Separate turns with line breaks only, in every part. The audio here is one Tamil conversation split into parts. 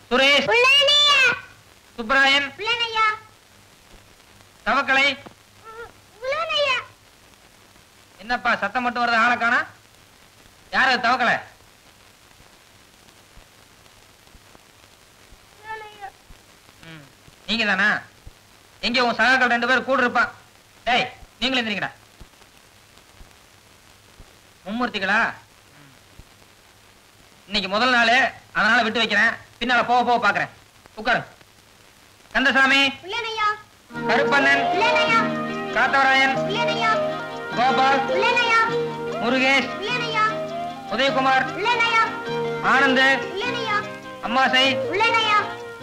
சுரேஷ்
உள்ளனையா
சுப்ராயன்
உள்ளனையா
தவக்கலை
உள்ளனையா
என்னப்பா சத்தம் மட்டும் வருது ஆளை காணா யாரு அது தவக்கலை
உள்ளனையா
ம், நீங்க தானா எங்க உன் சகாக்கள் ரெண்டு பேரும் கூட இருப்பான் டேய் நீங்களும் எந்திரிங்கடா மும்மூர்த்திகளா ம். இன்னைக்கு முதல் நாள் அதனால விட்டு வைக்கிறேன் பின்னால போக போக பாக்குறேன் உட்காரு கந்தசாமி
உள்ளனையா
கருப்பண்ணன்
உள்ளனையா
காத்தவராயன்
உள்ளனையா
கோபால்
உள்ளனையா
முருகேஷ்
உள்ளனையா
உதயகுமார்
உள்ளனையா
ஆனந்த்
உள்ளனையா
அம்மாசை
உள்ளனையா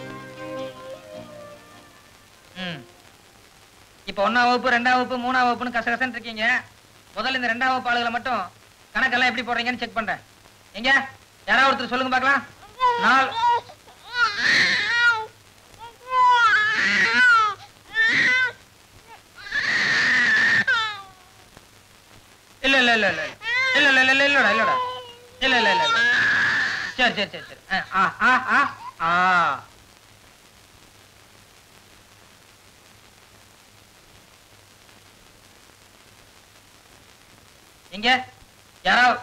ம் இப்போ ஒன்னாம் வகுப்பு ரெண்டாம் வகுப்பு மூணாம் வகுப்புன்னு கசகசன்னு இருக்கீங்க முதல்ல இந்த ரெண்டாம் வகுப்பு ஆளுகளை மட்டும் கணக்கெல்லாம் எப்படி போடுறீங்கன்னு செக் பண்றேன் எங்க யாராவது ஒருத்தர் சொல்லுங்க பார்க்கலாம் நாலு இல்ல இல்ல இல்ல இல்ல இல்ல இல்ல இல்ல இல்ல இல்லடா இல்லடா இல்ல இல்ல இல்ல இல்ல சரி சரி சரி சரி ஆ ஆ ஆ ஆ எங்க யாராவது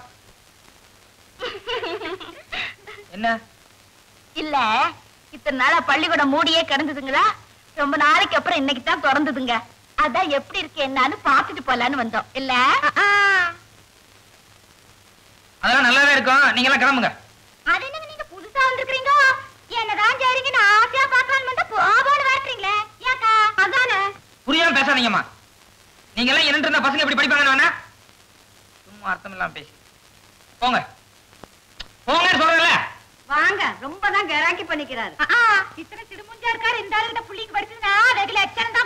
என்ன
இல்ல இத்தனை நாளா பள்ளிக்கூடம் மூடியே கிடந்ததுங்களா ரொம்ப நாளைக்கு அப்புறம் இன்னைக்கு தான் திறந்ததுங்க அதான் எப்படி இருக்கு என்னன்னு பாத்துட்டு போலான்னு வந்தோம் இல்ல
அதெல்லாம் நல்லாவே இருக்கும் நீங்க எல்லாம் கிளம்புங்க
அது என்னங்க நீங்க புதுசா வந்திருக்கீங்க என்னதான் சரிங்க நான் ஆசையா பார்க்கலாம்னு வந்தா போகணும்னு வரட்டுறீங்களே ஏக்கா அதானே
புரியாம பேசாதீங்கம்மா நீங்க எல்லாம் என்ன இருந்தா பசங்க எப்படி படிப்பாங்கன்னு வேணா சும்மா அர்த்தம் இல்லாம பேசி போங்க போங்க சொல்றேன்ல
வாங்க ரொம்ப தான் கராக்கி பண்ணிக்கிறாரு இத்தனை சிடுமுஞ்சா இருக்காரு இந்த ஆளுகிட்ட புள்ளிக்கு படிச்சதுன்னா அதுக்கு லட்சணம்